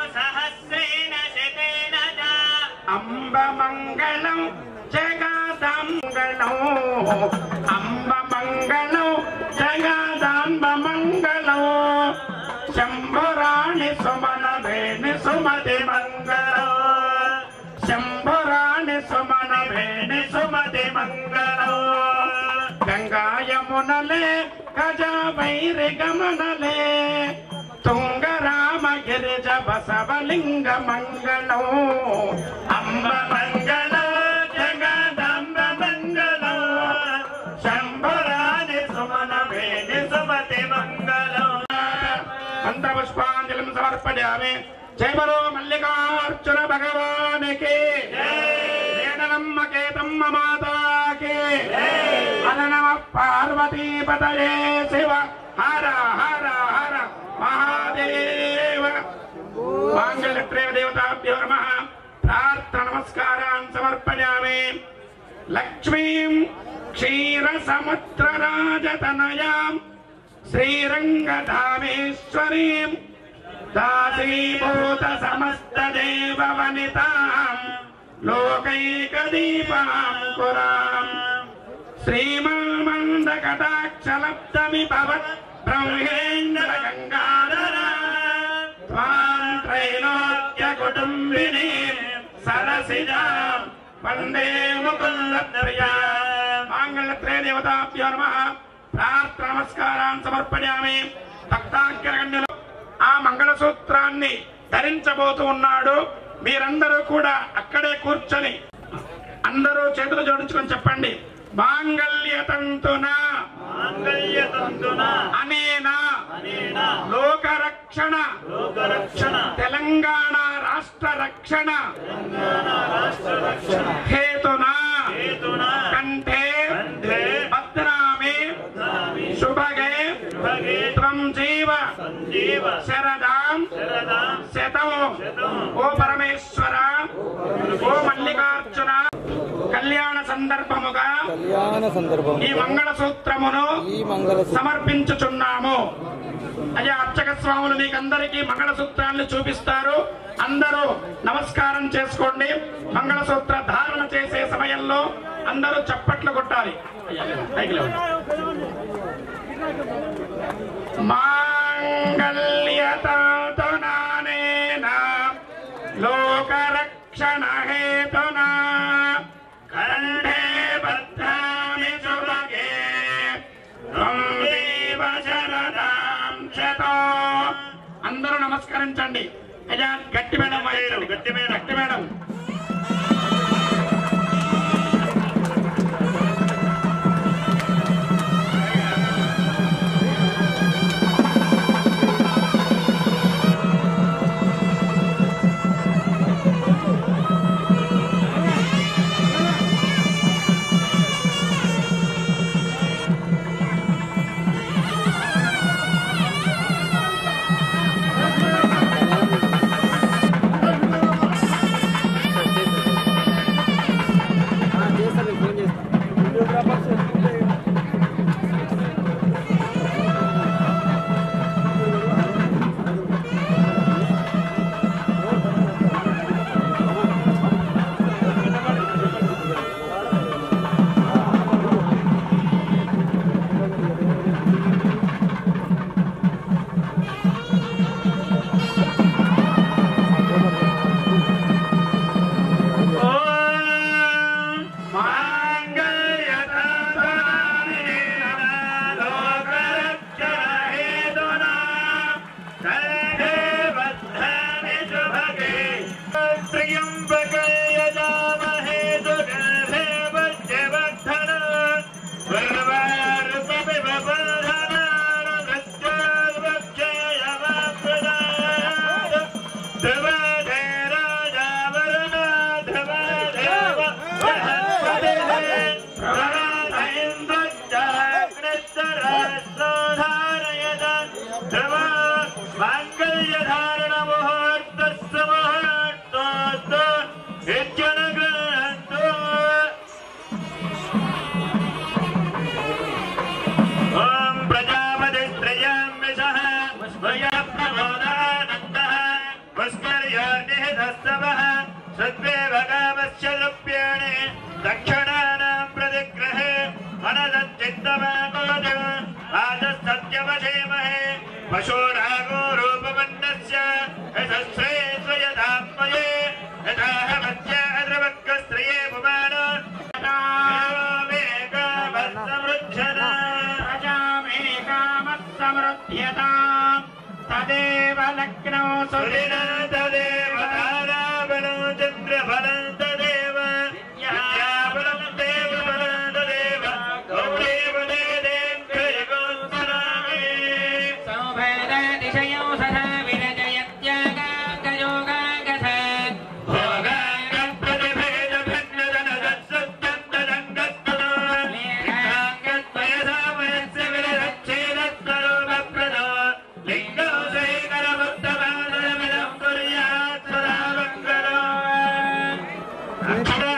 सहस्रेण शतेन च అంబ మంగళం జగదంగళం అంబ మంగళం జగదాంబ మంగళం శంభురాణి సుమన వేణి సుమతి మంగళం శంభురాణి సుమన వేణి సుమతి మంగళం గంగాయమునలే గజ వైరి గమనలే తుంగరామ గిరిజ బసవలింగ మంగళం అంబ మంగళం జగదంబ మంగళం శంభరాని సుమన వేణి సుమతి మంగళం మంత్రపుష్పాంజలిం సమర్పయామి జయ బలో మల్లికార్జున భగవానికి వేదనమ్మ కేతమ్మ మాతాకి అననమ పార్వతీపతయే శివ హర హర హర మహాదేవ మాంగళ్యత్రేవ దేవతాభ్యో నమ ప్రార్థన నమస్కారాన్ సమర్పయామి లక్ష్మీం క్షీర సముద్ర రాజతనయాం శ్రీరంగధామేశ్వరీం దాసీభూత సమస్త దేవ వనితాం లోకైకదీపాం కురాం శ్రీమామంద కటాక్షలబ్ధమి భవత్ బ్రహ్మేంద్ర గంగాధర త్వాం త్రైలోక్య కుటుంబిని సరసిజా వందే ముకుంద ప్రియా మాంగళ్యత్రే దేవతాభ్యో నమ ప్రార్థన నమస్కారాన్ని సమర్పయామి భక్తాగ్రగణ్యులు ఆ మంగళసూత్రాన్ని ధరించబోతూ ఉన్నాడు మీరందరూ కూడా అక్కడే కూర్చొని అందరూ చేతులు జోడించుకొని చెప్పండి మాంగళ్యతంతున माङ्गल्यतन्तुना అనేనా अनेन లోకరక్షణ लोकरक्षण తెలంగాణ రాష్ట్ర రక్షణ राष्ट्ररक्षण హేతున हेतुना కంఠే कण्ठे భద్రామి धामि శుభగే भगे త్వం జీవ सञ्जीव శరదాం शरदां శతం శతం. ఓ పరమేశ్వర ఓ మల్లికార్జున కళ్యాణ సందర్భముగా కళ్యాణ సందర్భం ఈ మంగళ సూత్రమును ఈ మంగళ సమర్పించుచున్నాము అయ్యా అర్చక స్వాములు మీకందరికీ మంగళసూత్రాన్ని చూపిస్తారు అందరూ నమస్కారం చేసుకోండి మంగళసూత్ర ధారణ చేసే సమయంలో అందరూ చప్పట్లు కొట్టాలి అయ్యా, పైకి లేవండి. మాంగళ్యతాతనానేన లోకరక్షణ హేతునా కంఠే బద్ధామి సుభగే త్వం దేవ శరదాం శతో. అందరూ నమస్కరించండి అయ్యా గట్టి మేడం వాయించండి. గట్టి మేడం. గట్టి మేడం సందర్భం योर्निहितस्तवः सद्वेव कामस्य द्रव्याणि दक्षिणानां प्रतिग्रहे मनदच्चित्तमाकोज आदस्तत्यवशेमहे पशूरागो रूपमन्नस्य यशस्रे स्वयधात्मये यथाहमस्य द्रवक्कस्त्रिये पुमानो मेकामत्समृच्छना प्रजामेकामत्समृद्ध्यताम् तदेव लग्नौ सुदिन तदेव ताराबलं चन्द्रफलं तदेव विद्याबलं देवबलं तदेव गौरेव देदेन्द्रयगोत्तरामे सौभेदतिशयौ सदा विरजयत्यागाङ्गयोगाङ्गथ లింగం